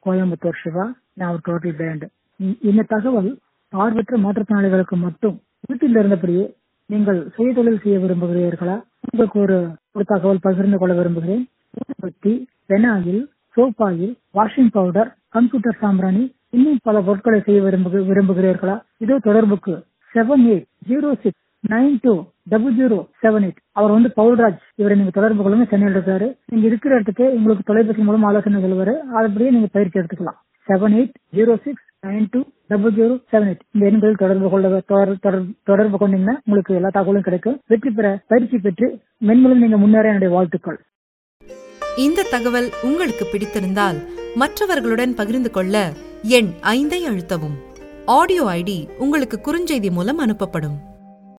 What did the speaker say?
கோயம்புத்தூர் சிவா நான் total pant இந்த தகவல் பார்வற்ற மாற்றுத்திறனாளிகளுக்கு மட்டும் வீட்டில் இருந்தபடியே நீங்கள் சுயதொழில் செய்ய விரும்புகிறீர்களா உங்களுக்கு ஒரு ஒரு தகவல் பகிர்ந்து கொள்ள விரும்புகிறேன் ஊதுபத்தி phenyl soap oil washing powder computer சாம்பிராணி இன்னும் பல பொருட்களை செய்ய விரும்பு விரும்புகிறீர்களா இதோ தொடர்புக்கு seven eight zero six nine two double zero seven eight அவர் வந்து பவுல்ராஜ் இவரை நீங்க தொடர்பு கொள்ளுங்க சென்னையில் இருக்காரு நீங்க இருக்கிற இடத்துக்கு உங்களுக்கு தொலைபேசி மூலம் ஆலோசனை சொல்லுவாரு அப்படியே நீங்க பயிற்சி எடுத்துக்கலாம் seven eight zero six nine two double zero seven eight இந்த எண்களில் தொடர்பு கொள்ள தொடர்- தொடர்- தொடர்பு கொண்டீங்கன்னா உங்களுக்கு எல்லா தகவலும் கிடைக்கும் வெற்றி பெற பயிற்சி பெற்று மென்மேலும் நீங்க முன்னேற என்னுடைய வாழ்த்துக்கள் இந்த தகவல் உங்களுக்கு பிடித்திருந்தால் மற்றவர்களுடன் பகிர்ந்து கொள்ள எண் ஐந்தை அழுத்தவும் ஆடியோ ஐடி உங்களுக்கு குறுஞ்செய்தி மூலம் அனுப்பப்படும்